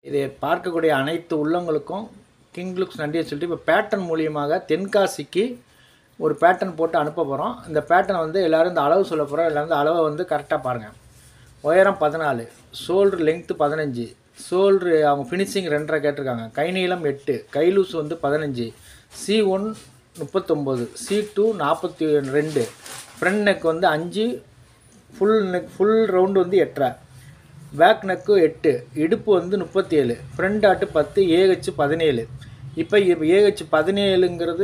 இதை பார்க்கக்கூடிய அனைத்து உள்ளங்களுக்கும் கிங் லுக்ஸ் நன்றியை சொல்லிட்டு இப்போ பேட்டர்ன் மூலியமாக தென்காசிக்கு ஒரு பேட்டர்ன் போட்டு அனுப்ப போகிறோம் இந்த பேட்டர்ன் வந்து எல்லோரும் இந்த அளவு சொல்ல போகிறோம் எல்லோரும் இந்த அளவை வந்து கரெக்டாக பாருங்கள் உயரம் பதினாலு ஷோல்ட்ரு லெங்க்த்து பதினஞ்சு ஷோல்ட்ரு அவங்க ஃபினிஷிங் ரெண்டரை கேட்டிருக்காங்க கை நீளம் எட்டு கை லூஸ் வந்து பதினஞ்சு சி ஒன் முப்பத்தொம்போது சி டூ நாற்பத்தி ரெண்டு ஃப்ரண்ட் நெக் வந்து அஞ்சு ஃபுல் நெக் ஃபுல் ரவுண்டு வந்து எட்டரை பேக் நெக்கு எட்டு இடுப்பு வந்து முப்பத்தி ஏழு ஃப்ரண்ட் ஆட்டு பத்து ஏஹெச் பதினேழு இப்போ ஏஹெச் பதினேழுங்கிறது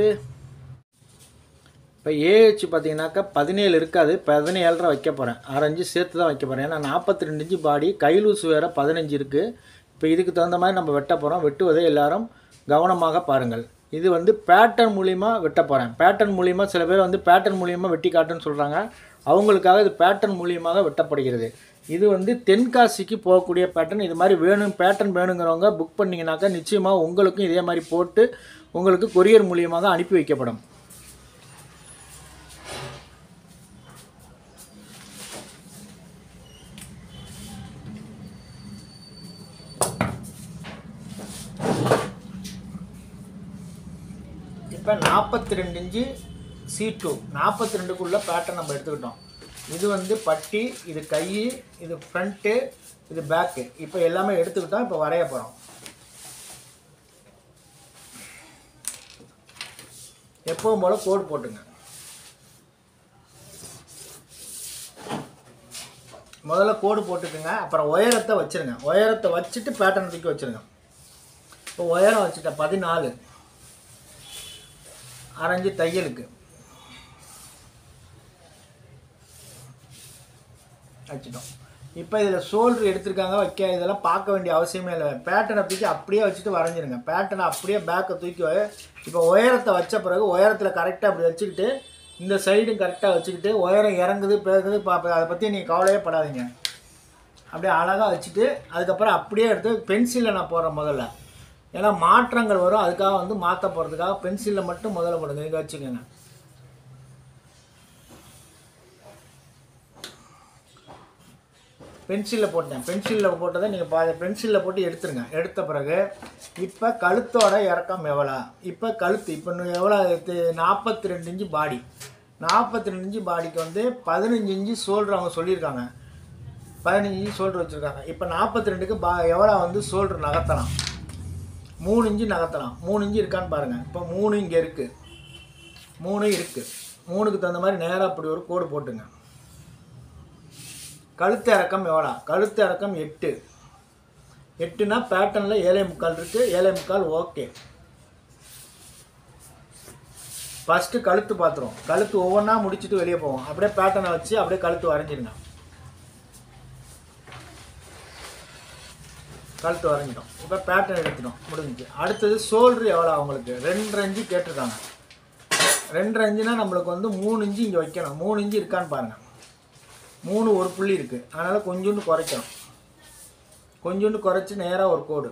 இப்போ ஏஹெச் பார்த்தீங்கன்னாக்கா பதினேழு இருக்காது பதினேழரை வைக்க போகிறேன் அரைஞ்சு சேர்த்து தான் வைக்க போகிறேன் ஏன்னா நாற்பத்தி ரெண்டு இன்ச்சு பாடி கைலூஸ் வேறு பதினஞ்சு இருக்குது இப்போ இதுக்கு தகுந்த மாதிரி நம்ம வெட்ட போகிறோம் வெட்டுவதை எல்லாரும் கவனமாக பாருங்கள் இது வந்து பேட்டர்ன் மூலிமா வெட்ட போகிறேன் பேட்டர்ன் மூலிமா சில பேர் வந்து பேட்டர்ன் மூலியமாக வெட்டி காட்டுன்னு சொல்கிறாங்க அவங்களுக்காக இது பேட்டர்ன் மூலியமாக வெட்டப்படுகிறது இது வந்து தென்காசிக்கு போகக்கூடிய பேட்டர்ன் இது மாதிரி வேணும் பேட்டர்ன் வேணுங்கிறவங்க புக் பண்ணிங்கனாக்கா நிச்சயமாக உங்களுக்கும் இதே மாதிரி போட்டு உங்களுக்கு கொரியர் மூலியமாக அனுப்பி வைக்கப்படும் இப்போ நாற்பத்தி ரெண்டு இன்ச்சு சி டூ நாற்பத்தி ரெண்டுக்குள்ள பேட்டர்ன் நம்ம எடுத்துக்கிட்டோம் இது வந்து பட்டி இது கை இது ஃப்ரண்ட்டு இது பேக்கு இப்போ எல்லாமே எடுத்துக்கிட்டோம் இப்போ வரைய போகிறோம் எப்பவும் போல் கோடு போட்டுங்க முதல்ல கோடு போட்டுக்குங்க அப்புறம் உயரத்தை வச்சுருங்க உயரத்தை வச்சுட்டு பேட்டர்ன் தூக்கி வச்சுருங்க இப்போ உயரம் வச்சுட்டேன் பதினாலு அரைஞ்சு தையலுக்கு வச்சுட்டோம் இப்போ இதில் ஷோல்டர் எடுத்திருக்காங்க வைக்க இதெல்லாம் பார்க்க வேண்டிய அவசியமே இல்லை பேட்டனை தூக்கி அப்படியே வச்சுட்டு வரைஞ்சிருங்க பேட்டனை அப்படியே பேக்கை தூக்கி வ- இப்போ உயரத்தை வச்ச பிறகு உயரத்தில் கரெக்டாக அப்படி வச்சுக்கிட்டு இந்த சைடும் கரெக்டாக வச்சுக்கிட்டு உயரம் இறங்குது பேக்குது பார்ப்ப அதை பற்றி நீங்கள் கவலையே படாதீங்க அப்படியே அழகாக வச்சுட்டு அதுக்கப்புறம் அப்படியே எடுத்து பென்சிலில் நான் போடுறேன் முதல்ல ஏன்னா மாற்றங்கள் வரும் அதுக்காக வந்து மாற்ற போகிறதுக்காக பென்சிலில் மட்டும் முதல்ல போடுங்க நீங்கள் வச்சுக்கோங்க பென்சிலில் போட்டேன் பென்சிலில் போட்டதை நீங்கள் பா பென்சிலில் போட்டு எடுத்துருங்க எடுத்த பிறகு இப்போ கழுத்தோட இறக்கம் எவ்வளோ இப்போ கழுத்து இப்போ இன்னும் எவ்வளோ நாற்பத்தி ரெண்டு இன்ச்சு பாடி நாற்பத்தி ரெண்டு இன்ச்சு பாடிக்கு வந்து பதினஞ்சு இன்ச்சு சோல்டர் அவங்க சொல்லியிருக்காங்க பதினஞ்சு இன்ச்சு சோல்டர் வச்சுருக்காங்க இப்போ நாற்பத்தி ரெண்டுக்கு பா எவ்வளோ வந்து சோல்டர் நகர்த்தலாம் மூணு இன்ச்சு நகர்த்தலாம் மூணு இன்ச்சு இருக்கான்னு பாருங்கள் இப்போ மூணு இங்கே இருக்குது மூணு இருக்குது மூணுக்கு தகுந்த மாதிரி நேராக அப்படி ஒரு கோடு போட்டுங்க கழுத்து இறக்கம் எவ்வளோ கழுத்து இறக்கம் எட்டு எட்டுனா பேட்டர்னில் ஏழை முக்கால் இருக்குது ஏழை முக்கால் ஓகே ஃபஸ்ட்டு கழுத்து பார்த்துருவோம் கழுத்து ஒவ்வொன்றா முடிச்சுட்டு வெளியே போவோம் அப்படியே பேட்டர்னை வச்சு அப்படியே கழுத்து வரைஞ்சிருங்க கழுத்து வரைஞ்சிட்டோம் இப்போ பேட்டர்ன் எடுத்துட்டோம் முடிஞ்சுச்சு அடுத்தது ஷோல்ட்ரு எவ்வளோ அவங்களுக்கு ரெண்டு இன்ச்சு கேட்டிருக்காங்க ரெண்டு இன்ச்சுனா நம்மளுக்கு வந்து மூணு இன்ச்சு இங்கே வைக்கணும் மூணு இன்ச்சு இருக்கான்னு பாருங்கள் மூணு ஒரு புள்ளி இருக்குது அதனால் கொஞ்சோண்டு குறைக்கணும் கொஞ்சோண்டு குறைச்சி நேராக ஒரு கோடு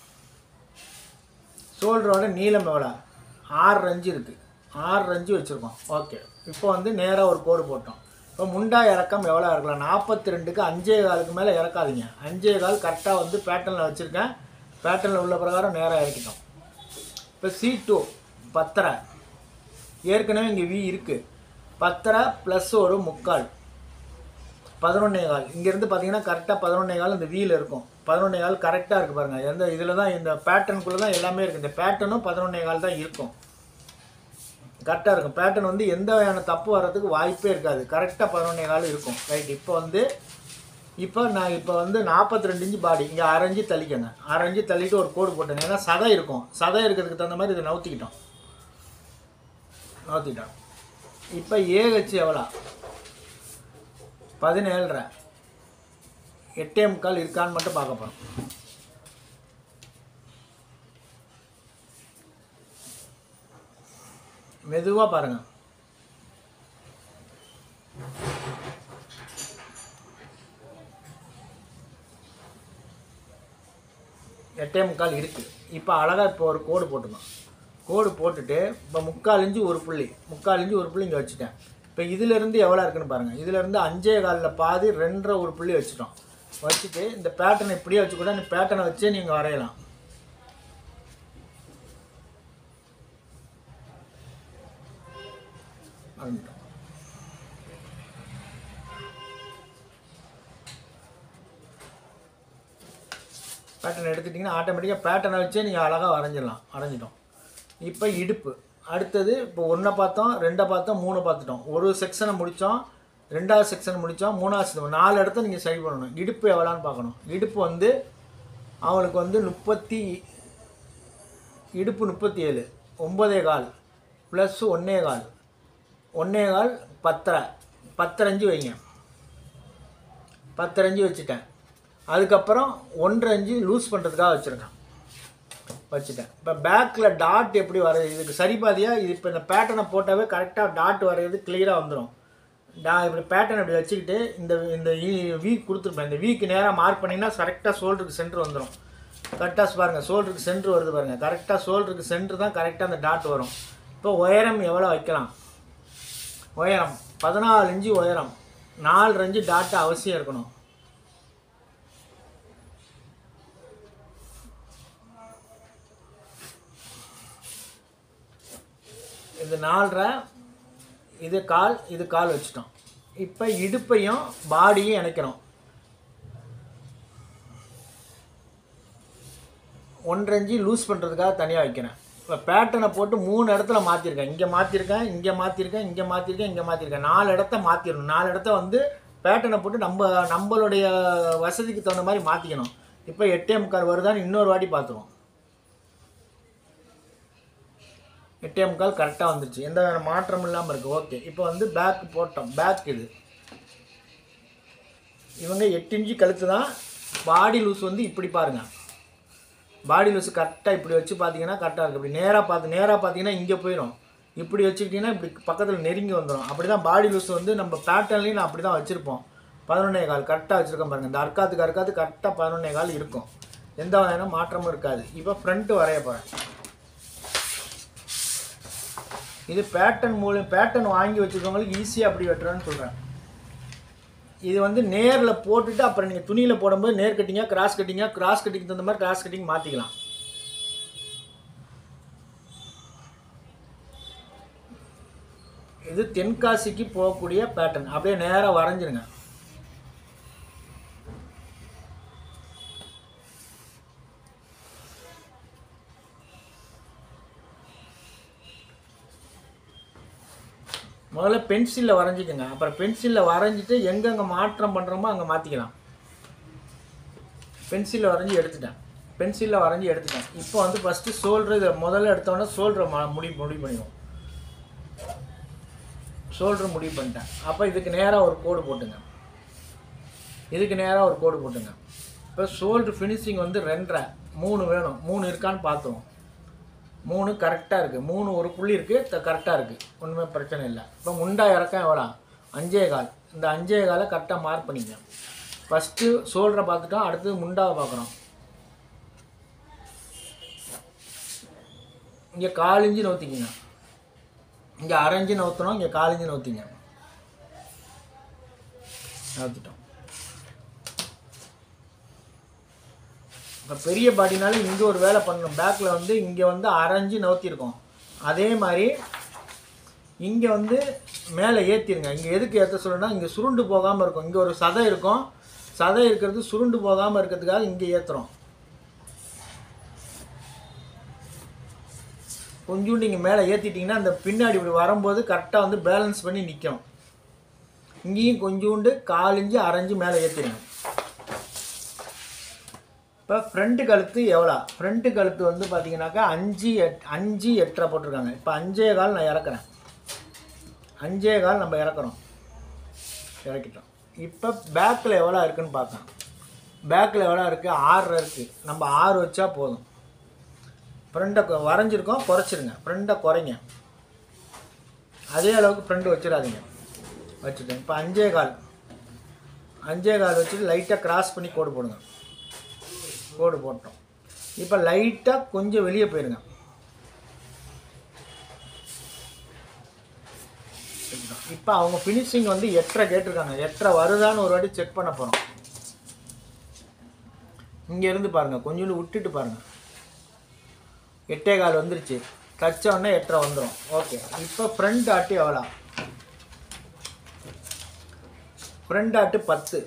ஷோல்டரோட நீளம் எவ்வளோ ஆறு அஞ்சு இருக்குது ஆறு அஞ்சு வச்சுருக்கோம் ஓகே இப்போ வந்து நேராக ஒரு கோடு போட்டோம் இப்போ முண்டா இறக்கம் எவ்வளோ இருக்கலாம் நாற்பத்தி ரெண்டுக்கு அஞ்சே காலுக்கு மேலே இறக்காதீங்க அஞ்சே கால் கரெக்டாக வந்து பேட்டர்னில் வச்சுருக்கேன் பேட்டர்னில் உள்ள பிரகாரம் நேராக இறக்கிட்டோம் இப்போ சி டூ பத்தரை ஏற்கனவே இங்கே வி இருக்குது பத்தரை ப்ளஸ் ஒரு முக்கால் பதினொன்னே கால் இங்கேருந்து பார்த்தீங்கன்னா கரெக்டாக பதினொன்னே கால் இந்த வீல் இருக்கும் பதினொன்னே கால் கரெக்டாக இருக்குது பாருங்கள் எந்த இதில் தான் இந்த பேட்டர்னுக்குள்ளே தான் எல்லாமே இருக்குது இந்த பேட்டர்னும் பதினொன்னே கால் தான் இருக்கும் கரெக்டாக இருக்கும் பேட்டர்ன் வந்து எந்த வகையான தப்பு வர்றதுக்கு வாய்ப்பே இருக்காது கரெக்டாக பதினொன்னே கால் இருக்கும் ரைட் இப்போ வந்து இப்போ நான் இப்போ வந்து நாற்பத்தி ரெண்டு இன்ச்சு பாடி இங்கே அரைஞ்சு தள்ளிக்கங்க அரைஞ்சு தள்ளிட்டு ஒரு கோடு போட்டேன் ஏன்னா சதை இருக்கும் சதை இருக்கிறதுக்கு தகுந்த மாதிரி இதை நவுத்திக்கிட்டோம் நவுத்திட்டோம் இப்போ ஏ வச்சு எவ்வளோ பதினேழரை எட்டே முக்கால் இருக்கான்னு மட்டும் பார்க்க போகிறோம் மெதுவாக பாருங்கள் எட்டே முக்கால் இருக்குது இப்போ அழகாக இப்போ ஒரு கோடு போட்டுக்கணும் கோடு போட்டுட்டு இப்போ முக்கால் இன்ச்சு ஒரு புள்ளி முக்கால் இன்ச்சு ஒரு புள்ளி இங்கே வச்சுட்டேன் இப்போ இதிலேருந்து எவ்வளோ இருக்குன்னு பாருங்கள் இதிலேருந்து அஞ்சே காலில் பாதி ரெண்டரை ஒரு புள்ளி வச்சுட்டோம் வச்சுட்டு இந்த பேட்டர்னை இப்படியே வச்சு கூட இந்த பேட்டர்னை வச்சே நீங்கள் வரையலாம் வரைஞ்சிட்டோம். பேட்டர்ன் எடுத்துட்டிங்கன்னா ஆட்டோமேட்டிக்காக பேட்டர்னை வச்சே நீங்கள் அழகாக வரைஞ்சிடலாம் வரைஞ்சிட்டோம் இப்போ இடுப்பு அடுத்தது இப்போ ஒன்றை பார்த்தோம் ரெண்டை பார்த்தோம் மூணு பார்த்துட்டோம் ஒரு செக்ஷனை முடித்தோம் ரெண்டாவது செக்ஷன் முடித்தோம் மூணாவது section. நாலு இடத்த நீங்கள் சரி பண்ணணும் இடுப்பு எவ்வளோன்னு பார்க்கணும் இடுப்பு வந்து அவங்களுக்கு வந்து முப்பத்தி இடுப்பு முப்பத்தி ஏழு ஒம்பதே கால் ப்ளஸ் ஒன்றே கால் ஒன்றே கால் பத்தரை பத்தரைஞ்சு வைங்க பத்தரைஞ்சு வச்சுட்டேன் அதுக்கப்புறம் ஒன்றரை அஞ்சு லூஸ் பண்ணுறதுக்காக வச்சுருக்கேன் வச்சுட்டேன் இப்போ பேக்கில் டாட் எப்படி வரையுது இதுக்கு சரி பாதியாக இது இப்போ இந்த பேட்டர்னை போட்டாவே கரெக்டாக டாட் வரைகிறது கிளியராக வந்துடும் நான் இப்படி பேட்டர்ன் இப்படி வச்சுக்கிட்டு இந்த இந்த வீக் கொடுத்துருப்பேன் இந்த வீக் நேராக மார்க் பண்ணிங்கன்னா கரெக்டாக ஷோல்டருக்கு சென்டர் வந்துடும் கரெக்டாக பாருங்கள் ஷோல்டருக்கு சென்டர் வருது பாருங்கள் கரெக்டாக ஷோல்டருக்கு சென்டர் தான் கரெக்டாக அந்த டாட் வரும் இப்போ உயரம் எவ்வளோ வைக்கலாம் உயரம் பதினாலு இன்ச்சு உயரம் நாலு இன்ச்சு டாட்டு அவசியம் இருக்கணும் இது நாலரை இது கால் இது கால் வச்சுட்டோம் இப்போ இடுப்பையும் பாடியும் இணைக்கிறோம் ஒன்றரை இன்ச்சு லூஸ் பண்ணுறதுக்காக தனியாக வைக்கிறேன் இப்போ பேட்டர்னை போட்டு மூணு இடத்துல மாற்றிருக்கேன் இங்கே மாற்றிருக்கேன் இங்கே மாற்றிருக்கேன் இங்கே மாற்றிருக்கேன் இங்கே மாற்றிருக்கேன் நாலு இடத்த மாற்றிடணும் நாலு இடத்த வந்து பேட்டர்னை போட்டு நம்ம நம்மளுடைய வசதிக்கு தகுந்த மாதிரி மாற்றிக்கணும் இப்போ எட்டே முக்கால் வருதான்னு இன்னொரு வாட்டி பார்த்துருவோம் எட்டே முக்கால் கரெக்டாக வந்துருச்சு எந்த வேறு மாற்றம் இல்லாமல் இருக்குது ஓகே இப்போ வந்து பேக் போட்டோம் பேக் இது இவங்க எட்டு இன்ச்சு கழுத்து தான் பாடி லூஸ் வந்து இப்படி பாருங்கள் பாடி லூஸ் கரெக்டாக இப்படி வச்சு பார்த்தீங்கன்னா கரெக்டாக இருக்குது இப்படி நேராக பார்த்து நேராக பார்த்தீங்கன்னா இங்கே போயிடும் இப்படி வச்சுக்கிட்டிங்கன்னா இப்படி பக்கத்தில் நெருங்கி வந்துடும் அப்படி தான் பாடி லூஸ் வந்து நம்ம பேட்டர்ன்லேயும் நான் அப்படி தான் வச்சுருப்போம் பதினொன்னே கால் கரெக்டாக வச்சுருக்கேன் பாருங்கள் இந்த அர்க்காத்துக்கு அர்க்காத்து கரெக்டாக பதினொன்னே கால் இருக்கும் எந்த வகையான மாற்றமும் இருக்காது இப்போ ஃப்ரண்ட்டு வரைய போகிறேன் இது பேட்டர்ன் மூலம் பேட்டர்ன் வாங்கி வச்சுருக்கவங்களுக்கு ஈஸியாக அப்படி வெட்டுறேன்னு சொல்கிறேன் இது வந்து நேரில் போட்டுட்டு அப்புறம் நீங்கள் துணியில் போடும்போது நேர் கட்டிங்காக கிராஸ் கட்டிங்காக கிராஸ் கட்டிங் தகுந்த மாதிரி கிராஸ் கட்டிங் மாற்றிக்கலாம் இது தென்காசிக்கு போகக்கூடிய பேட்டர்ன் அப்படியே நேராக வரைஞ்சிருங்க முதல்ல பென்சிலில் வரைஞ்சிக்கோங்க அப்புறம் பென்சிலில் வரைஞ்சிட்டு எங்கெங்கே மாற்றம் பண்ணுறோமோ அங்கே மாற்றிக்கலாம் பென்சிலில் வரைஞ்சி எடுத்துட்டேன் பென்சிலில் வரைஞ்சி எடுத்துட்டேன் இப்போ வந்து ஃபஸ்ட்டு ஷோல்டர் இதை முதல்ல எடுத்தோடனே ஷோல்டரை மா முடி முடிவு பண்ணிடுவோம் ஷோல்டர் முடிவு பண்ணிட்டேன் அப்போ இதுக்கு நேராக ஒரு கோடு போட்டுங்க இதுக்கு நேராக ஒரு கோடு போட்டுங்க இப்போ ஷோல்டர் ஃபினிஷிங் வந்து ரெண்டரை மூணு வேணும் மூணு இருக்கான்னு பார்த்தோம் மூணு கரெக்டாக இருக்குது மூணு ஒரு புள்ளி இருக்குது கரெக்டாக இருக்குது ஒன்றுமே பிரச்சனை இல்லை இப்போ முண்டா இறக்கம் எவ்வளோ அஞ்சே கால் இந்த அஞ்சே காலை கரெக்டாக மார்க் பண்ணிக்கங்க ஃபஸ்ட்டு ஷோல்டரை பார்த்துட்டோம் அடுத்தது முண்டாவை பார்க்குறோம் இங்கே கால் இன்ச்சு நவுத்திக்கிங்க இங்கே அரை இன்ச்சு நவுத்தணும் இங்கே கால் இன்ச்சு நவுத்திங்க நவுத்திட்டோம் இப்போ பெரிய பாடினால இங்கே ஒரு வேலை பண்ணணும் பேக்கில் வந்து இங்கே வந்து அரைஞ்சு நவுத்திருக்கோம் அதே மாதிரி இங்கே வந்து மேலே ஏற்றிருங்க இங்கே எதுக்கு ஏற்ற சொல்லணும்னா இங்கே சுருண்டு போகாமல் இருக்கும் இங்கே ஒரு சதை இருக்கும் சதை இருக்கிறது சுருண்டு போகாமல் இருக்கிறதுக்காக இங்கே ஏற்றுறோம் கொஞ்சோண்டு இங்கே மேலே ஏற்றிட்டிங்கன்னா அந்த பின்னாடி இப்படி வரும்போது கரெக்டாக வந்து பேலன்ஸ் பண்ணி நிற்கும் இங்கேயும் கொஞ்சோண்டு காலிஞ்சு அரைஞ்சு மேலே ஏற்றிடுங்க இப்போ ஃப்ரண்ட்டு கழுத்து எவ்வளோ ஃப்ரண்ட்டு கழுத்து வந்து பார்த்தீங்கன்னாக்கா அஞ்சு எட் அஞ்சு எட்டரை போட்டிருக்காங்க இப்போ அஞ்சே கால் நான் இறக்குறேன் அஞ்சே கால் நம்ம இறக்குறோம் இறக்கிட்டோம் இப்போ பேக்கில் எவ்வளோ இருக்குன்னு பார்க்கலாம் பேக்கில் எவ்வளோ இருக்குது ஆறு இருக்குது நம்ம ஆறு வச்சா போதும் ஃப்ரெண்டை வரைஞ்சிருக்கோம் குறைச்சிருங்க ஃப்ரெண்டை குறைங்க அதே அளவுக்கு ஃப்ரெண்டு வச்சிடாதீங்க வச்சுட்டேன் இப்போ அஞ்சே கால் அஞ்சே கால் வச்சுட்டு லைட்டாக கிராஸ் பண்ணி கோடு போடுங்க கோடு போட்டோம் இப்போ லைட்டாக கொஞ்சம் வெளியே போயிருங்க இப்போ அவங்க ஃபினிஷிங் வந்து எட்டரை கேட்டிருக்காங்க எட்டரை வருதான்னு ஒரு வாட்டி செக் பண்ண போகிறோம் இங்கேருந்து பாருங்கள் கொஞ்சோண்டு விட்டுட்டு பாருங்கள் எட்டே கால் வந்துருச்சு தச்ச உடனே எட்டரை வந்துடும் ஓகே இப்போ ஃப்ரண்ட் ஆட்டு எவ்வளோ ஃப்ரண்ட் ஆட்டு பத்து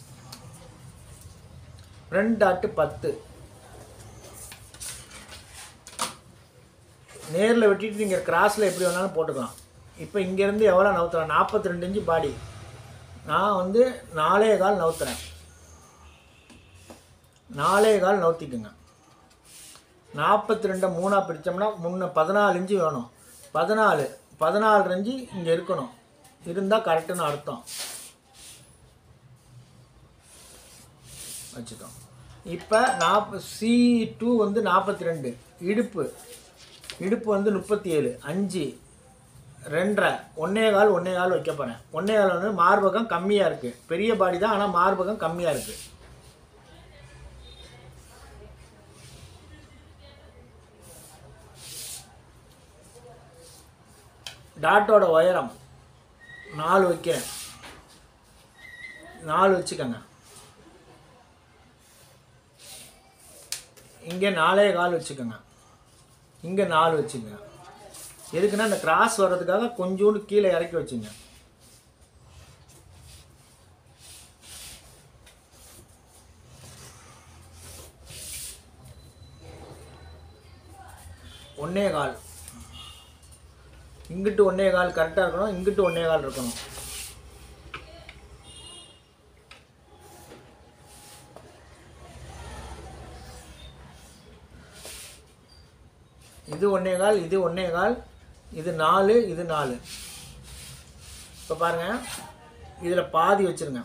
ஃப்ரண்ட் ஆட்டு பத்து நேரில் வெட்டிட்டு நீங்கள் கிராஸில் எப்படி வேணாலும் போட்டுக்கலாம் இப்போ இங்கேருந்து எவ்வளோ நவுத்துறேன் நாற்பத்தி ரெண்டு இன்ச்சு பாடி நான் வந்து நாலே கால் நவுத்துறேன் நாலே கால் நவுத்திக்குங்க நாற்பத்தி ரெண்டை மூணாக பிரித்தோம்னா முன்ன பதினாலு இன்ச்சு வேணும் பதினாலு பதினாலு இன்ச்சு இங்கே இருக்கணும் இருந்தால் கரெக்டுன்னு அர்த்தம் வச்சுட்டோம் இப்போ நாற்ப சி டூ வந்து நாற்பத்தி ரெண்டு இடுப்பு இடுப்பு வந்து முப்பத்தி ஏழு அஞ்சு ரெண்டரை ஒன்னே கால் ஒன்னே கால் வைக்க போகிறேன் ஒன்னே கால் வந்து மார்பகம் கம்மியாக இருக்குது பெரிய பாடி தான் ஆனால் மார்பகம் கம்மியாக இருக்குது டாட்டோட உயரம் நாலு வைக்கிறேன் நாலு வச்சுக்கோங்க இங்கே நாலே கால் வச்சுக்கோங்க இங்கே நாலு வச்சுக்கோங்க எதுக்குன்னா இந்த கிராஸ் வர்றதுக்காக கொஞ்சோண்டு கீழே இறக்கி வச்சுங்க ஒன்னே கால் இங்கிட்டு ஒன்னே கால் கரெக்டாக இருக்கணும் இங்கிட்டு ஒன்னே கால் இருக்கணும் இது ஒன்னே கால் இது ஒன்னே கால் இது நாலு இது நாலு இப்போ பாருங்க இதில் பாதி வச்சுருங்க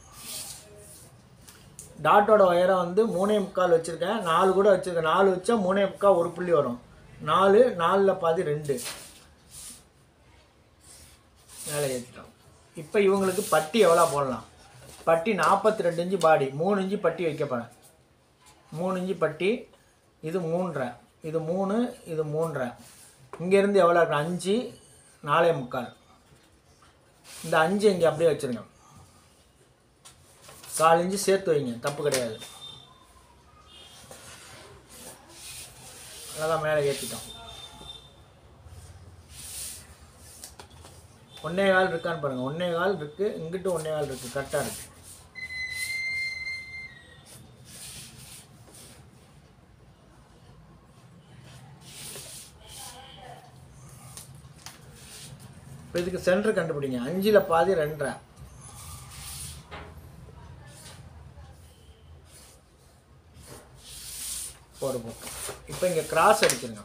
டாட்டோட உயரம் வந்து மூணே முக்கால் வச்சுருக்கேன் நாலு கூட வச்சுருக்கேன் நாலு வச்சா மூணே முக்கால் ஒரு புள்ளி வரும் நாலு நாலில் பாதி ரெண்டு மேலே ஏற்றிட்டோம் இப்போ இவங்களுக்கு பட்டி எவ்வளோ போடலாம் பட்டி நாற்பத்தி ரெண்டு இன்ச்சு பாடி மூணு இன்ச்சு பட்டி வைக்க போகிறேன் மூணு இன்ச்சு பட்டி இது மூன்றரை இது மூணு இது மூன்றரை இங்கேருந்து எவ்வளோ இருக்கு அஞ்சு நாலே முக்கால் இந்த அஞ்சு இங்கே அப்படியே வச்சுருங்க கால் இன்ச்சு சேர்த்து வைங்க தப்பு கிடையாது அதான் மேலே ஏற்றிட்டோம் ஒன்னே கால் இருக்கான்னு பாருங்கள் ஒன்னே கால் இருக்குது இங்கிட்டு ஒன்னே கால் இருக்குது கரெக்டாக இருக்குது இப்போ இதுக்கு சென்டர் கண்டுபிடிங்க அஞ்சில் பாதி ரெண்டரை போடுவோம் இப்போ இங்கே கிராஸ் அடிச்சிருங்க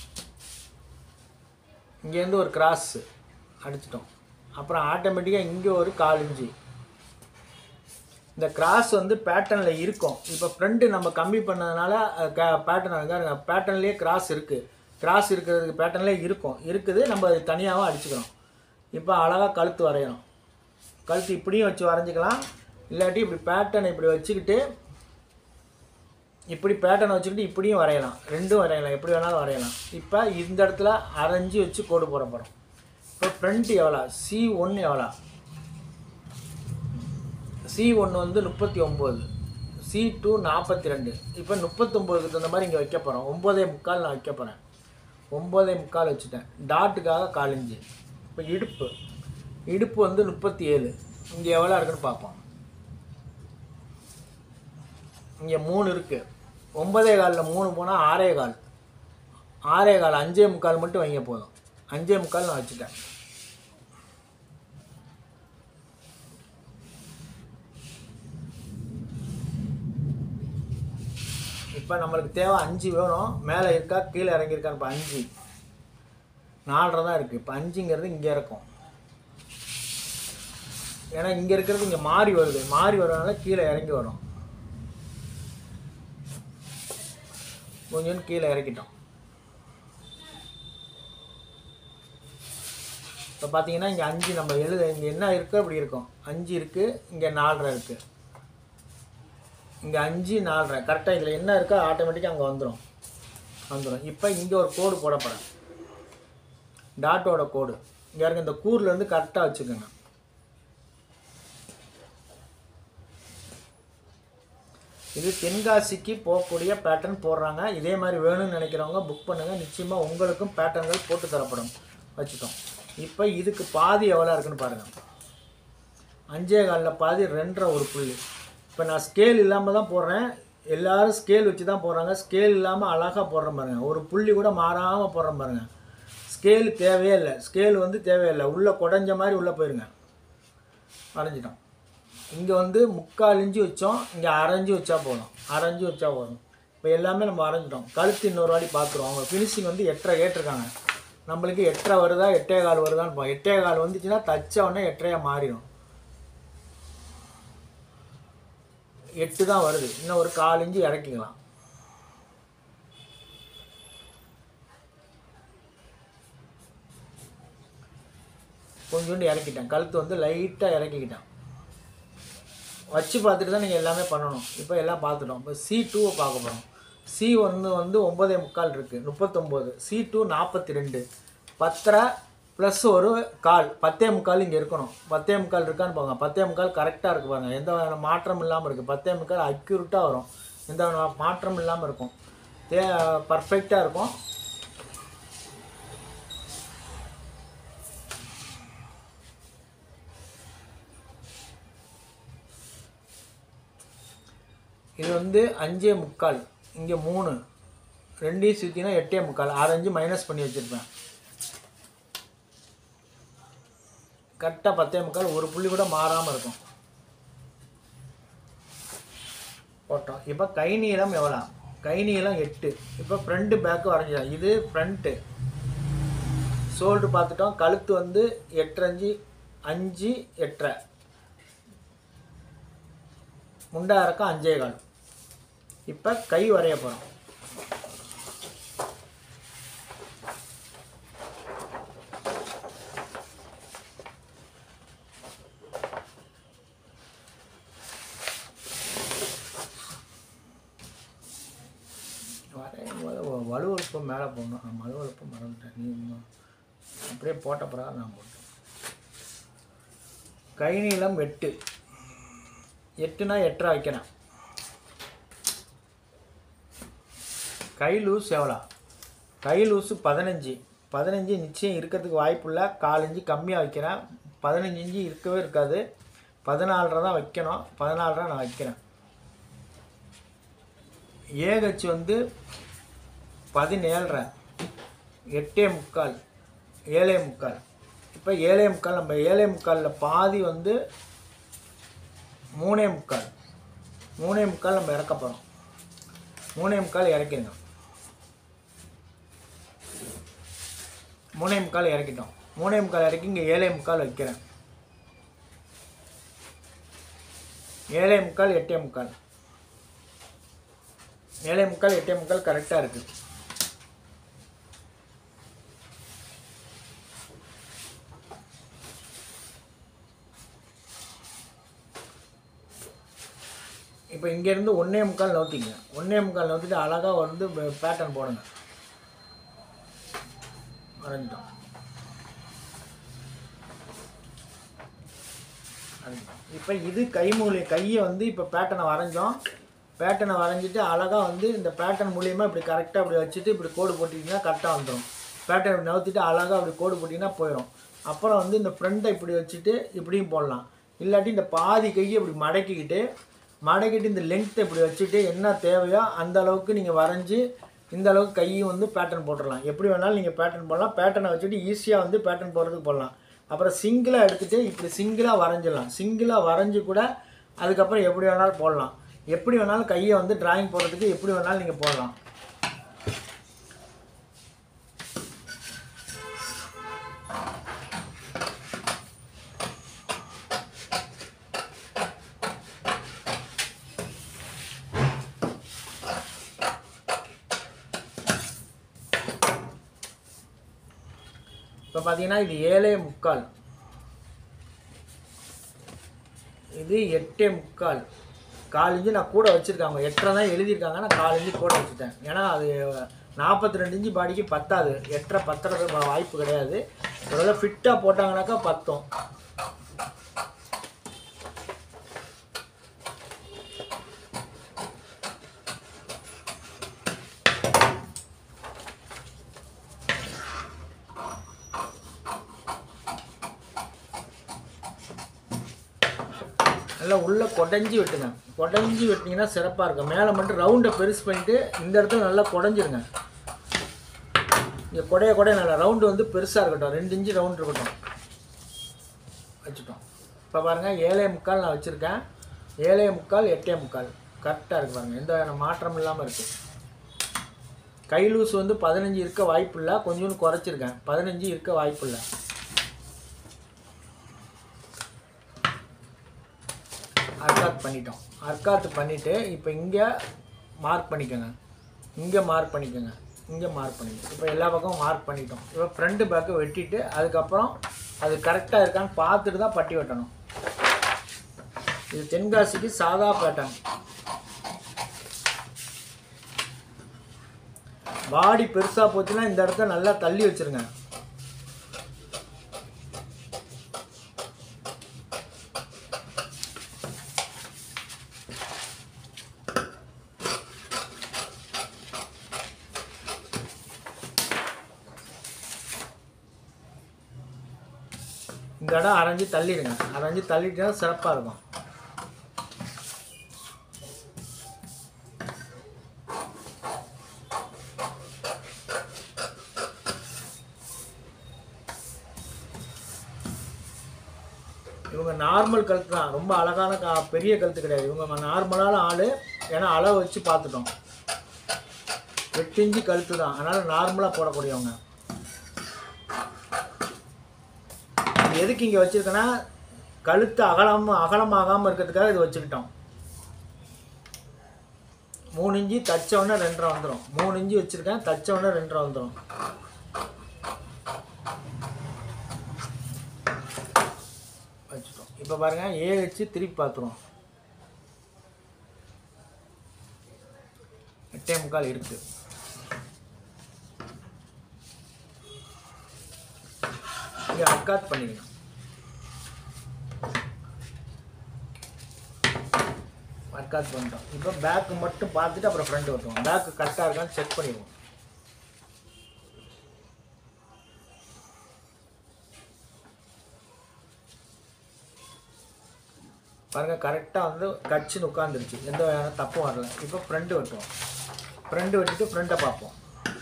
இங்கேருந்து ஒரு கிராஸ் அடிச்சிட்டோம் அப்புறம் ஆட்டோமேட்டிக்காக இங்கே ஒரு கால் இன்ச்சு இந்த கிராஸ் வந்து பேட்டர்னில் இருக்கும் இப்போ ஃப்ரண்ட்டு நம்ம கம்மி பண்ணதுனால பேட்டர்ன் பேட்டர்ன்லேயே கிராஸ் இருக்குது கிராஸ் இருக்கிறதுக்கு பேட்டர்ன்லேயே இருக்கும் இருக்குது நம்ம அது தனியாகவும் அடிச்சுக்கிறோம் இப்போ அழகாக கழுத்து வரையணும் கழுத்து இப்படியும் வச்சு வரைஞ்சிக்கலாம் இல்லாட்டி இப்படி பேட்டர்ன் இப்படி வச்சுக்கிட்டு இப்படி பேட்டர்ன் வச்சுக்கிட்டு இப்படியும் வரையலாம் ரெண்டும் வரையலாம் எப்படி வேணாலும் வரையலாம் இப்போ இந்த இடத்துல அரைஞ்சி வச்சு கோடு போட போகிறோம் இப்போ ஃப்ரண்ட் எவ்வளோ சி ஒன்று எவ்வளோ சி ஒன்று வந்து முப்பத்தி ஒம்பது சி டூ நாற்பத்தி ரெண்டு இப்போ முப்பத்தொம்போதுக்கு தகுந்த மாதிரி இங்கே வைக்க போகிறோம் ஒம்போதே முக்கால் நான் வைக்க போகிறேன் ஒம்போதே முக்கால் வச்சுட்டேன் டாட்டுக்காக காலஞ்சு இப்போ இடுப்பு இடுப்பு வந்து முப்பத்தி ஏழு இங்கே எவ்வளோ இருக்குன்னு பார்ப்போம் இங்கே மூணு இருக்குது ஒன்பதே காலில் மூணு போனால் ஆறே கால் ஆறே கால் அஞ்சே முக்கால் மட்டும் வைங்க போதும் அஞ்சே முக்கால் நான் வச்சுட்டேன் இப்போ நம்மளுக்கு தேவை அஞ்சு வேணும் மேலே இருக்கா கீழே இறங்கியிருக்கான்னு இப்போ அஞ்சு நாலரை தான் இருக்குது இப்போ அஞ்சுங்கிறது இங்கே இருக்கும் ஏன்னா இங்கே இருக்கிறது இங்கே மாறி வருது மாறி வரதுனால கீழே இறங்கி வரும் கொஞ்சம் கீழே இறக்கிட்டோம் இப்போ பார்த்தீங்கன்னா இங்கே அஞ்சு நம்ம எழுத இங்கே என்ன இருக்கோ அப்படி இருக்கும் அஞ்சு இருக்குது இங்கே நாலரை இருக்குது இங்கே அஞ்சு நாலரை கரெக்டாக இதில் என்ன இருக்கோ ஆட்டோமேட்டிக்காக அங்கே வந்துடும் வந்துடும் இப்போ இங்கே ஒரு கோடு போட போகிறேன் டாட்டோட கோடு இங்கே இருக்க இந்த கூர்லேருந்து கரெக்டாக வச்சுக்கோங்க இது தென்காசிக்கு போகக்கூடிய பேட்டர்ன் போடுறாங்க இதே மாதிரி வேணும்னு நினைக்கிறவங்க புக் பண்ணுங்கள் நிச்சயமாக உங்களுக்கும் பேட்டர்ன்கள் போட்டு தரப்படும் வச்சுட்டோம் இப்போ இதுக்கு பாதி எவ்வளோ இருக்குன்னு பாருங்கள் அஞ்சே காலில் பாதி ரெண்டரை ஒரு புள்ளி இப்போ நான் ஸ்கேல் இல்லாமல் தான் போடுறேன் எல்லாரும் ஸ்கேல் வச்சு தான் போடுறாங்க ஸ்கேல் இல்லாமல் அழகாக போடுறேன் பாருங்க ஒரு புள்ளி கூட மாறாமல் போடுறேன் பாருங்க ஸ்கேல் தேவையே இல்லை ஸ்கேல் வந்து தேவையில்லை உள்ளே குடஞ்ச மாதிரி உள்ளே போயிருங்க வரைஞ்சிட்டோம் இங்கே வந்து முக்கால் இன்ச்சு வச்சோம் இங்கே அரைஞ்சு வச்சா போதும் அரைஞ்சு வச்சா போதும் இப்போ எல்லாமே நம்ம வரைஞ்சிட்டோம் கழுத்து இன்னொரு வாட்டி பார்த்துருவோம் அவங்க ஃபினிஷிங் வந்து எட்டரை கேட்டிருக்காங்க நம்மளுக்கு எட்டரை வருதா எட்டே கால் வருதான்னு பா எட்டே கால் வந்துச்சுன்னா தச்ச உடனே எட்டரையாக மாறிடும் எட்டு தான் வருது இன்னும் ஒரு கால் இன்ச்சு இறக்கிக்கலாம் கொஞ்சோண்டு இறக்கிட்டேன் கழுத்து வந்து லைட்டாக இறக்கிக்கிட்டேன் வச்சு பார்த்துட்டு தான் நீங்கள் எல்லாமே பண்ணணும் இப்போ எல்லாம் பார்த்துட்டோம் இப்போ சி டூவை பார்க்க போகிறோம் சி ஒன்று வந்து ஒம்பதே முக்கால் இருக்குது முப்பத்தொம்போது சி டூ நாற்பத்தி ரெண்டு பத்தரை ப்ளஸ் ஒரு கால் பத்தே முக்கால் இங்கே இருக்கணும் பத்தே முக்கால் இருக்கான்னு பாருங்க பத்தே முக்கால் கரெக்டாக இருக்கு பாருங்க எந்த வகையான மாற்றம் இல்லாமல் இருக்குது பத்தே முக்கால் அக்யூரட்டாக வரும் எந்த வகையான மாற்றம் இல்லாமல் இருக்கும் தே பர்ஃபெக்டாக இருக்கும் இது வந்து அஞ்சே முக்கால் இங்கே மூணு ரெண்டையும் சுற்றினா எட்டே முக்கால் ஆறஞ்சு மைனஸ் பண்ணி வச்சுருப்பேன் கரெக்டாக பத்தே முக்கால் ஒரு புள்ளி கூட மாறாமல் இருக்கும் போட்டோம் இப்போ கை நீளம் எவ்வளோ கை நீளம் எட்டு இப்போ ஃப்ரண்ட்டு பேக்கு வரைஞ்சிடலாம் இது ஃப்ரண்ட்டு ஷோல்ட்ரு பார்த்துட்டோம் கழுத்து வந்து எட்டரைஞ்சு அஞ்சு எட்டரை முண்டா இறக்கம் அஞ்சே கால் இப்போ கை வரைய போகிறோம் வரையும் போது வ- வலுவழுப்பு மேலே போடணும் நான் வலுவழுப்பு மறந்துட்டேன் நீ இன்னும் அப்படியே போட்ட பிறகு நான் போட்டேன் கை நீளம் எட்டு எட்டுனா எட்டரை வைக்கிறேன் கை லூஸ் எவ்வளோ கை லூஸு பதினஞ்சு பதினஞ்சு நிச்சயம் இருக்கிறதுக்கு வாய்ப்புள்ள கால் இன்ச்சு கம்மியாக வைக்கிறேன் பதினஞ்சு இன்ச்சு இருக்கவே இருக்காது பதினாலரை தான் வைக்கணும் பதினாலரை நான் வைக்கிறேன் ஏகச்சு வந்து பதினேழரை எட்டே முக்கால் ஏழே முக்கால் இப்போ ஏழே முக்கால் நம்ம ஏழே முக்காலில் பாதி வந்து மூணே முக்கால் மூணே முக்கால் நம்ம இறக்க போகிறோம் மூணே முக்கால் இறக்கிடுங்க மூணே முக்கால் இறக்கிட்டோம் மூணே முக்கால் இறக்கி இங்கே ஏழே முக்கால் வைக்கிறேன் ஏழே முக்கால் எட்டே முக்கால் ஏழே முக்கால் எட்டே முக்கால் கரெக்டாக இருக்குது இப்போ இங்கேருந்து ஒன்றே முக்கால் நோத்திங்க ஒன்றே முக்கால் நோத்திட்டு அழகாக வந்து பேட்டர்ன் போடுங்க வரைஞ்சிட்டோம் இப்போ இது கை மூலி கையை வந்து இப்போ பேட்டர்னை வரைஞ்சோம் பேட்டர்னை வரைஞ்சிட்டு அழகாக வந்து இந்த பேட்டர்ன் மூலியமாக இப்படி கரெக்டாக இப்படி வச்சுட்டு இப்படி கோடு போட்டிங்கன்னா கரெக்டாக வந்துடும் பேட்டர்ன் இப்படி நவுத்திட்டு அழகாக அப்படி கோடு போட்டிங்கன்னா போயிடும் அப்புறம் வந்து இந்த ஃப்ரண்ட்டை இப்படி வச்சுட்டு இப்படியும் போடலாம் இல்லாட்டி இந்த பாதி கையை இப்படி மடக்கிக்கிட்டு மடக்கிட்டு இந்த லென்த்தை இப்படி வச்சுட்டு என்ன தேவையோ அந்த அளவுக்கு நீங்கள் வரைஞ்சி இந்த அளவுக்கு கையும் வந்து பேட்டர்ன் போட்டுடலாம் எப்படி வேணாலும் நீங்கள் பேட்டர்ன் போடலாம் பேட்டர்னை வச்சுட்டு ஈஸியாக வந்து பேட்டர்ன் போடுறதுக்கு போடலாம் அப்புறம் சிங்கிளாக எடுத்துகிட்டு இப்படி சிங்கிளாக வரைஞ்சிடலாம் சிங்கிளாக வரைஞ்சி கூட அதுக்கப்புறம் எப்படி வேணாலும் போடலாம் எப்படி வேணாலும் கையை வந்து டிராயிங் போடுறதுக்கு எப்படி வேணாலும் நீங்கள் போடலாம் இப்போ பார்த்தீங்கன்னா இது ஏழே முக்கால் இது எட்டே முக்கால் கால் இன்ச்சு நான் கூட வச்சுருக்காங்க எட்டரை தான் எழுதியிருக்காங்க நான் கால் இன்ச்சு கூட வச்சுட்டேன் ஏன்னா அது நாற்பத்தி ரெண்டு இன்ச்சு பாடிக்கு பத்தாது எட்டரை பத்தரை வாய்ப்பு கிடையாது ஒருவேளை ஃபிட்டாக போட்டாங்கனாக்கா பத்தும் நல்லா உள்ளே கொடைஞ்சி வெட்டுங்க கொடைஞ்சி வெட்டினீங்கன்னா சிறப்பாக இருக்கும் மேலே மட்டும் ரவுண்டை பெருசு பண்ணிவிட்டு இந்த இடத்துல நல்லா குடஞ்சிருங்க இங்கே கொடைய கொடைய நல்லா ரவுண்டு வந்து பெருசாக இருக்கட்டும் ரெண்டு இன்ச்சு ரவுண்ட் இருக்கட்டும் வச்சுட்டோம் இப்போ பாருங்கள் ஏழே முக்கால் நான் வச்சுருக்கேன் ஏழே முக்கால் எட்டே முக்கால் கரெக்டாக இருக்கு பாருங்கள் எந்த வகையான மாற்றம் இல்லாமல் இருக்குது கை லூஸ் வந்து பதினஞ்சு இருக்க வாய்ப்பு இல்லை கொஞ்சோண்டு குறைச்சிருக்கேன் பதினஞ்சு இருக்க வாய்ப்பு இல்லை அர்க்காத் பண்ணிட்டோம் அர்க்காத்து பண்ணிவிட்டு இப்போ இங்கே மார்க் பண்ணிக்கோங்க இங்கே மார்க் பண்ணிக்கோங்க இங்கே மார்க் பண்ணிக்கோங்க இப்போ எல்லா பக்கமும் மார்க் பண்ணிட்டோம் இப்போ ஃப்ரண்ட்டு பேக்கை வெட்டிட்டு அதுக்கப்புறம் அது கரெக்டாக இருக்கான்னு பார்த்துட்டு தான் பட்டி வெட்டணும் இது தென்காசிக்கு சாதா பேட்டர்ன் பாடி பெருசாக போச்சுன்னா இந்த இடத்த நல்லா தள்ளி வச்சிருங்க இந்த இடம் அரைஞ்சி தள்ளிடுங்க அரைஞ்சி தள்ளிட்டா சிறப்பாக இருக்கும் இவங்க நார்மல் கழுத்து தான் ரொம்ப அழகான கா பெரிய கழுத்து கிடையாது இவங்க நார்மலான ஆள் ஏன்னா அளவு வச்சு பார்த்துட்டோம் எட்டு இன்ச்சு கழுத்து தான் அதனால் நார்மலாக போடக்கூடியவங்க இது எதுக்கு இங்கே வச்சுருக்கேன்னா கழுத்து அகலம் அகலமாகாமல் இருக்கிறதுக்காக இது வச்சுக்கிட்டோம் மூணு இஞ்சி தச்ச உடனே ரெண்டரை வந்துடும் மூணு இஞ்சி வச்சுருக்கேன் தச்ச உடனே ரெண்டரை வந்துடும் வச்சுட்டோம் இப்போ பாருங்கள் ஏ வச்சு திருப்பி பார்த்துருவோம் எட்டே முக்கால் இருக்குது இங்கே அக்காத் பண்ணிக்கணும் அக்காத் பண்ணிட்டோம் இப்போ பேக்கு மட்டும் பார்த்துட்டு அப்புறம் ஃப்ரண்ட் ஓட்டுவோம் பேக்கு கரெக்டாக இருக்கான்னு செக் பண்ணிடுவோம் பாருங்க கரெக்டாக வந்து கச்சின்னு உட்காந்துருச்சு எந்த வகையான தப்பும் வரல இப்போ ஃப்ரண்ட் வெட்டுவோம் ஃப்ரண்ட் வெட்டிட்டு ஃப்ரண்ட்டை பார்ப்போம்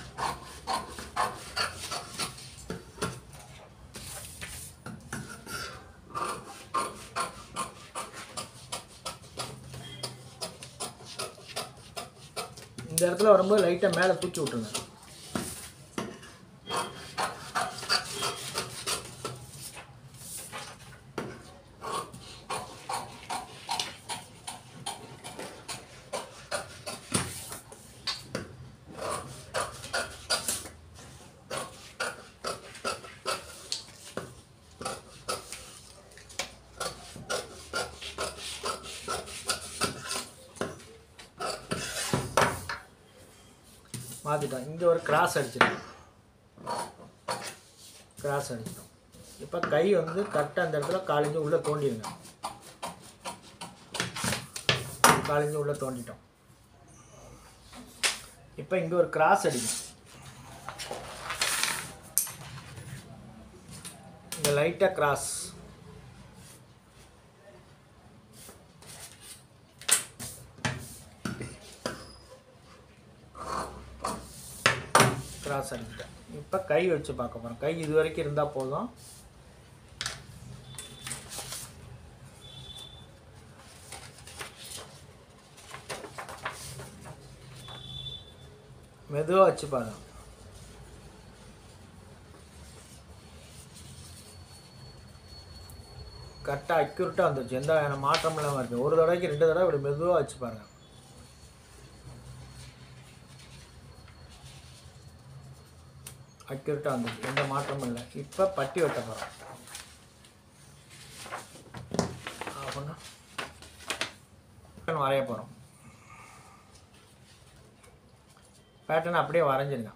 இந்த இடத்துல வரும்போது லைட்டாக மேலே தூக்கி விட்டுருங்க மாற்றிட்டோம் இங்கே ஒரு கிராஸ் அடிச்சிட்டோம் கிராஸ் அடிச்சிட்டோம் இப்போ கை வந்து கரெக்டாக அந்த இடத்துல காலிஞ்சு உள்ளே தோண்டிடுங்க காலிஞ்சு உள்ளே தோண்டிட்டோம் இப்போ இங்கே ஒரு கிராஸ் அடிக்கும் இங்கே லைட்டாக கிராஸ் கிராஸ் அடிக்கிட்டேன் இப்போ கை வச்சு பார்க்க போகிறோம் கை இது வரைக்கும் இருந்தால் போதும் மெதுவாக வச்சு பாருங்க கரெக்டாக அக்யூரட்டாக வந்துருச்சு எந்த வகையான மாற்றம் இல்லாமல் இருக்குது ஒரு தடவைக்கு ரெண்டு தடவை இப்படி மெதுவாக வச்சு பாருங்க அக்யூரட்டாக வந்துருச்சு எந்த மாற்றமும் இல்லை இப்போ பட்டி வெட்ட போகிறோம் அப்படின்னா பேட்டர்ன் வரைய போகிறோம் பேட்டர்ன் அப்படியே வரைஞ்சிருங்க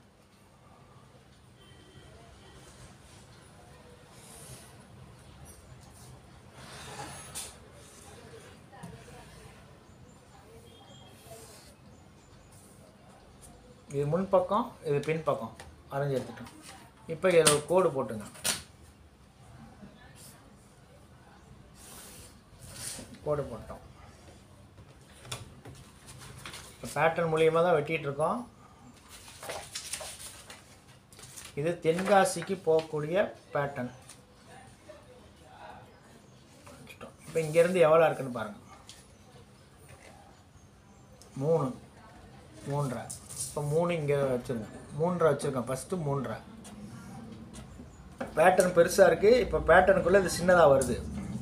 இது முன் பக்கம் இது பின் பக்கம் வரைஞ்சி எடுத்துட்டோம் இப்போ இதில் ஒரு கோடு போட்டுங்க கோடு போட்டோம் இப்போ பேட்டர்ன் மூலியமாக தான் வெட்டிட்டு இருக்கோம் இது தென்காசிக்கு போகக்கூடிய பேட்டர்ன் இப்போ இங்கேருந்து எவ்வளோ இருக்குன்னு பாருங்கள் மூணு மூன்றரை இப்போ மூணு இங்கே வச்சுருங்க மூன்றரை வச்சுருக்கேன் ஃபஸ்ட்டு மூன்றரை பேட்டர்ன் பெருசாக இருக்குது இப்போ பேட்டர்னுக்குள்ளே இது சின்னதாக வருது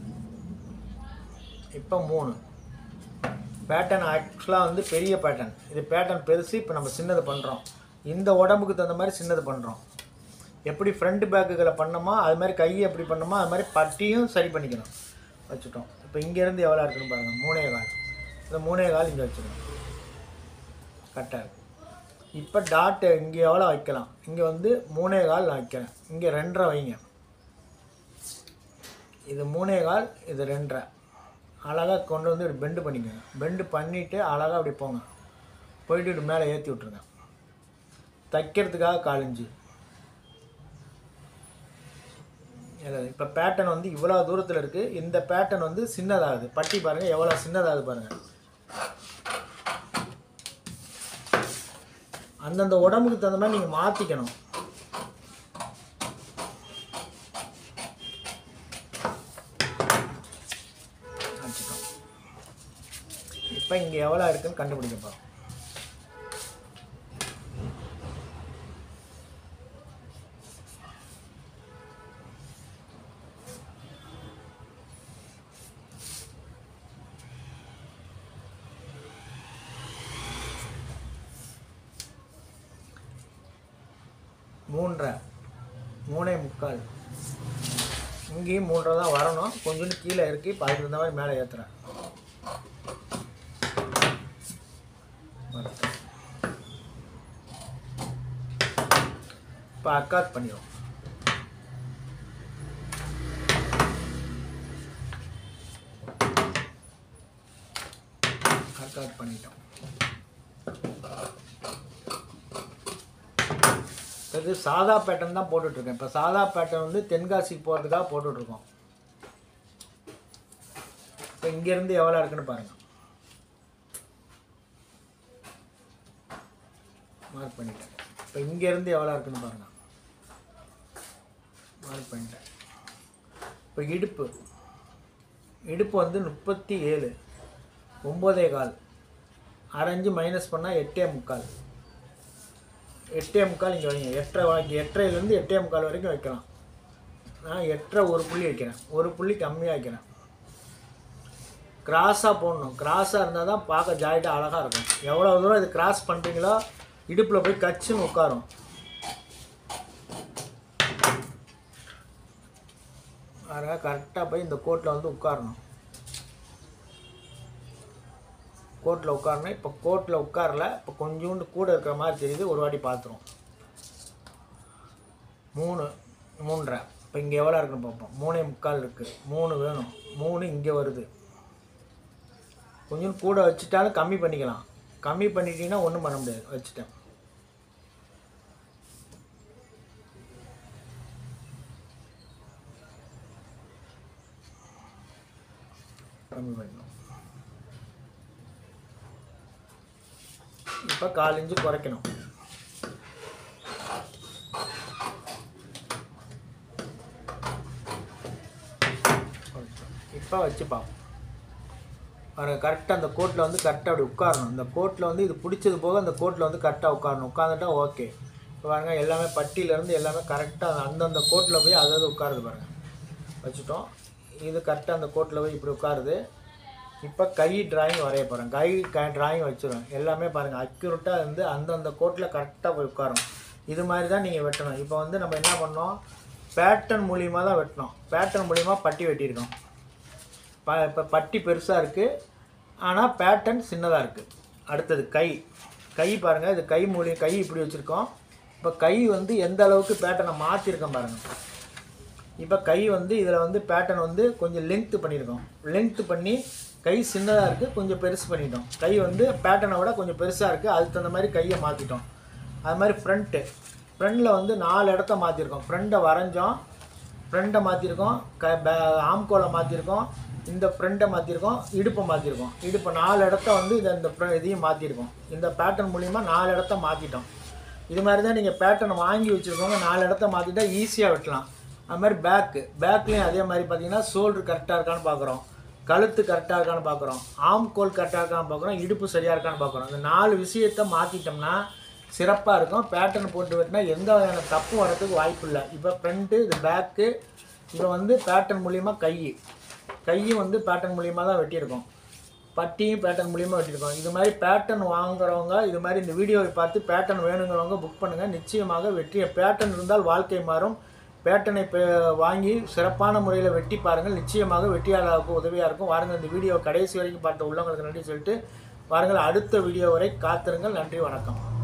இப்போ மூணு பேட்டர்ன் ஆக்சுவலாக வந்து பெரிய பேட்டர்ன் இது பேட்டர்ன் பெருசு இப்போ நம்ம சின்னது பண்ணுறோம் இந்த உடம்புக்கு தகுந்த மாதிரி சின்னது பண்ணுறோம் எப்படி ஃப்ரண்ட் பேக்குகளை பண்ணோமோ அது மாதிரி கை எப்படி பண்ணோமோ அது மாதிரி பட்டியும் சரி பண்ணிக்கணும் வச்சுட்டோம் இப்போ இங்கேருந்து எவ்வளோ இருக்குன்னு பாருங்கள் மூணே கால் இந்த மூணே கால் இங்கே வச்சுக்கணும் கரெக்டாக இருக்கு இப்போ டாட்டு இங்கே எவ்வளோ வைக்கலாம் இங்கே வந்து மூணே கால் நான் வைக்கிறேன் இங்கே ரெண்டரை வைங்க இது மூணே கால் இது ரெண்டரை அழகாக கொண்டு வந்து இப்படி பெண்டு பண்ணிக்கோங்க பெண்டு பண்ணிவிட்டு அழகாக அப்படி போங்க போயிட்டு இப்படி மேலே ஏற்றி விட்ருங்க தைக்கிறதுக்காக காலிஞ்சு இப்போ பேட்டர்ன் வந்து இவ்வளோ தூரத்தில் இருக்குது இந்த பேட்டர்ன் வந்து சின்னதாகுது பட்டி பாருங்கள் எவ்வளோ சின்னதாகுது பாருங்கள் அந்தந்த உடம்புக்கு தகுந்த மாதிரி நீங்கள் மாற்றிக்கணும் வச்சுக்கோம் இப்போ இங்கே எவ்வளோ இருக்குன்னு கண்டுபிடிக்க போகிறோம் மூன்றரை மூணே முக்கால் இங்கேயும் மூன்றரை தான் வரணும் கொஞ்சோண்டு கீழே இருக்கு இப்போ அதுக்கு தகுந்த மாதிரி மேலே ஏற்றுறேன் இப்போ அக்காத் பண்ணிடும் அக்காத் பண்ணிட்டோம் இது சாதா பேட்டர்ன் தான் போட்டுட்ருக்கேன் இப்போ சாதா பேட்டர்ன் வந்து தென்காசிக்கு போகிறதுக்காக போட்டுட்ருக்கோம் இப்போ இங்கேருந்து எவ்வளோ இருக்குன்னு பாருங்கள் மார்க் பண்ணிட்டேன் இப்போ இங்கேருந்து எவ்வளோ இருக்குன்னு பாருங்கள் மார்க் பண்ணிட்டேன் இப்போ இடுப்பு இடுப்பு வந்து முப்பத்தி ஏழு ஒம்போதே கால் அரைஞ்சு மைனஸ் பண்ணால் எட்டே முக்கால் எட்டே முக்கால் இங்கே வைங்க எட்டரை வாங்கி எட்டரைலேருந்து எட்டே முக்கால் வரைக்கும் வைக்கலாம் நான் எட்டரை ஒரு புள்ளி வைக்கிறேன் ஒரு புள்ளி கம்மியாக வைக்கிறேன் கிராஸாக போடணும் கிராஸாக இருந்தால் தான் பார்க்க ஜாயிட்டாக அழகாக இருக்கும் எவ்வளோ தூரம் இது கிராஸ் பண்ணுறீங்களோ இடுப்பில் போய் கச்சுன்னு உட்காரும் அதனால் கரெக்டாக போய் இந்த கோட்டில் வந்து உட்காரணும் கோட்டில் உட்காரணும் இப்போ கோட்டில் உட்காரல இப்போ கொஞ்சோண்டு கூட இருக்கிற மாதிரி தெரியுது ஒரு வாட்டி பார்த்துருவோம் மூணு மூன்றரை இப்போ இங்கே எவ்வளோ இருக்குன்னு பார்ப்போம் மூணே முக்கால் இருக்குது மூணு வேணும் மூணு இங்கே வருது கொஞ்சம் கூட வச்சுட்டாலும் கம்மி பண்ணிக்கலாம் கம்மி பண்ணிட்டீங்கன்னா ஒன்றும் பண்ண முடியாது வச்சுட்டேன் கம்மி பண்ணிக்கணும் இப்போ கால் இன்ச்சு குறைக்கணும் இப்போ வச்சு பார்ப்போம் பாருங்க கரெக்டாக அந்த கோட்டில் வந்து கரெக்டாக அப்படி உட்காரணும் இந்த கோட்டில் வந்து இது பிடிச்சது போக அந்த கோட்டில் வந்து கரெக்டாக உட்காரணும் உட்காந்துட்டா ஓகே இப்போ பாருங்க எல்லாமே பட்டியிலேருந்து எல்லாமே கரெக்டாக அந்தந்த கோட்டில் போய் அதாவது உட்காருது பாருங்க வச்சுட்டோம் இது கரெக்டாக அந்த கோட்டில் போய் இப்படி உட்காருது இப்போ கை டிராயிங் வரைய போகிறேன் கை க டிராயிங் வச்சுருவேன் எல்லாமே பாருங்கள் அக்யூரேட்டாக இருந்து அந்தந்த கோட்டில் கரெக்டாக போய் உட்காரணும் இது மாதிரி தான் நீங்கள் வெட்டணும் இப்போ வந்து நம்ம என்ன பண்ணோம் பேட்டர்ன் மூலியமாக தான் வெட்டணும் பேட்டர்ன் மூலியமாக பட்டி வெட்டியிருக்கோம் ப இப்போ பட்டி பெருசாக இருக்குது ஆனால் பேட்டர்ன் சின்னதாக இருக்குது அடுத்தது கை கை பாருங்கள் இது கை மூலியம் கை இப்படி வச்சுருக்கோம் இப்போ கை வந்து எந்த அளவுக்கு பேட்டர்னை மாற்றிருக்கோம் பாருங்கள் இப்போ கை வந்து இதில் வந்து பேட்டர்ன் வந்து கொஞ்சம் லென்த்து பண்ணியிருக்கோம் லென்த்து பண்ணி கை சின்னதாக இருக்குது கொஞ்சம் பெருசு பண்ணிட்டோம் கை வந்து பேட்டர்னை விட கொஞ்சம் பெருசாக இருக்குது அதுக்கு தகுந்த மாதிரி கையை மாற்றிட்டோம் அது மாதிரி ஃப்ரண்ட்டு ஃப்ரண்டில் வந்து நாலு இடத்த மாற்றிருக்கோம் ஃப்ரண்ட்டை வரைஞ்சோம் ஃப்ரண்ட்டை மாற்றிருக்கோம் க பே ஆம்கோலை மாற்றிருக்கோம் இந்த ஃப்ரண்ட்டை மாற்றிருக்கோம் இடுப்பை மாற்றிருக்கோம் இடுப்பை நாலு இடத்த வந்து இதை இந்த fr- இதையும் மாற்றிருக்கோம் இந்த பேட்டர்ன் மூலிமா நாலு இடத்த மாற்றிட்டோம் இது மாதிரி தான் நீங்கள் பேட்டர்ன் வாங்கி வச்சுருக்கோங்க நாலு இடத்த மாற்றிட்டா ஈஸியாக வெட்டலாம் அது மாதிரி பேக்கு பேக்லேயும் அதே மாதிரி பார்த்தீங்கன்னா ஷோல்டர் கரெக்டாக இருக்கான்னு பார்க்குறோம் கழுத்து கரெக்டாக இருக்கான்னு பார்க்குறோம் ஆம் கோல் கரெக்டாக இருக்கான்னு பார்க்குறோம் இடுப்பு சரியாக இருக்கான்னு பார்க்குறோம் இந்த நாலு விஷயத்தை மாற்றிட்டோம்னா சிறப்பாக இருக்கும் பேட்டர்ன் போட்டு வெட்டினா எந்த வகையான தப்பும் வரதுக்கு வாய்ப்பு இல்லை இப்போ ஃப்ரண்ட்டு இது பேக்கு இப்போ வந்து பேட்டர்ன் மூலியமாக கை கையும் வந்து பேட்டர்ன் மூலியமாக தான் வெட்டியிருக்கோம் பட்டியும் பேட்டர்ன் மூலியமாக வெட்டியிருக்கோம் இது மாதிரி பேட்டர்ன் வாங்குறவங்க இது மாதிரி இந்த வீடியோவை பார்த்து பேட்டர்ன் வேணுங்கிறவங்க புக் பண்ணுங்கள் நிச்சயமாக வெற்றி பேட்டர்ன் இருந்தால் வாழ்க்கை மாறும் பேட்டர்னை பே- வாங்கி சிறப்பான முறையில் வெட்டி பாருங்கள் நிச்சயமாக வெற்றியாளருக்கு உதவியாக இருக்கும் வாருங்கள் இந்த வீடியோ கடைசி வரைக்கும் பார்த்த உள்ளவங்களுக்கு நன்றி சொல்லிட்டு வாருங்கள் அடுத்த வீடியோ வரை காத்திருங்கள் நன்றி வணக்கம்